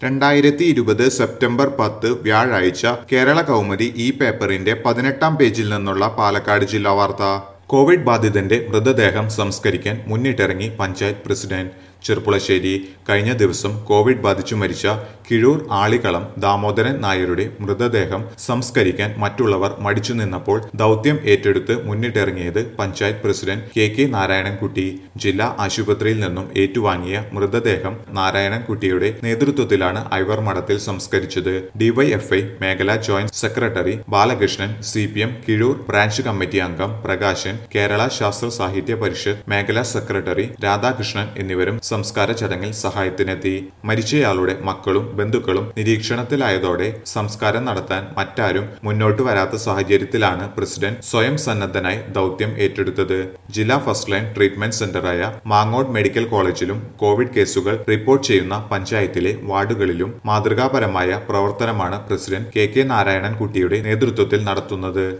രണ്ടായിരത്തി ഇരുപത് സെപ്റ്റംബർ പത്ത് വ്യാഴാഴ്ച കേരള കൗമുദി ഈ പേപ്പറിന്റെ പതിനെട്ടാം പേജിൽ നിന്നുള്ള പാലക്കാട് ജില്ലാ വാർത്ത കോവിഡ് ബാധിതന്റെ മൃതദേഹം സംസ്കരിക്കാൻ മുന്നിട്ടിറങ്ങി പഞ്ചായത്ത് പ്രസിഡന്റ് ചെർപ്പുളശ്ശേരി കഴിഞ്ഞ ദിവസം കോവിഡ് ബാധിച്ചു മരിച്ച കിഴൂർ ആളിക്കളം ദാമോദരൻ നായരുടെ മൃതദേഹം സംസ്കരിക്കാൻ മറ്റുള്ളവർ മടിച്ചു നിന്നപ്പോൾ ദൗത്യം ഏറ്റെടുത്ത് മുന്നിട്ടിറങ്ങിയത് panchayat president K K Narayanankutty ജില്ലാ ആശുപത്രിയിൽ നിന്നും ഏറ്റുവാങ്ങിയ മൃതദേഹം നാരായണൻകുട്ടിയുടെ നേതൃത്വത്തിലാണ് ഐവർ മഠത്തിൽ സംസ്കരിച്ചത് ഡിവൈഎഫ്ഐ മേഖലാ joint secretary Balakrishnan C P M Kizhur branch committee അംഗം പ്രകാശൻ കേരള ശാസ്ത്ര സാഹിത്യ പരിഷത്ത് മേഖലാ സെക്രട്ടറി രാധാകൃഷ്ണൻ എന്നിവരും സംസ്കാര ചടങ്ങിൽ സഹായത്തിനെത്തി മരിച്ചയാളുടെ മക്കളും ബന്ധുക്കളും നിരീക്ഷണത്തിലായതോടെ സംസ്കാരം നടത്താൻ മറ്റാരും മുന്നോട്ട് വരാത്ത സാഹചര്യത്തിലാണ് പ്രസിഡന്റ് സ്വയം സന്നദ്ധനായി ദൗത്യം ഏറ്റെടുത്തത് ജില്ലാ ഫസ്റ്റ് ലൈൻ ട്രീറ്റ്മെന്റ് സെന്ററായ മാങ്ങോട് മെഡിക്കൽ കോളേജിലും കോവിഡ് കേസുകൾ റിപ്പോർട്ട് ചെയ്യുന്ന പഞ്ചായത്തിലെ വാർഡുകളിലും മാതൃകാപരമായ പ്രവർത്തനമാണ് പ്രസിഡന്റ് കെ കെ നാരായണൻകുട്ടിയുടെ നേതൃത്വത്തിൽ നടത്തുന്നത്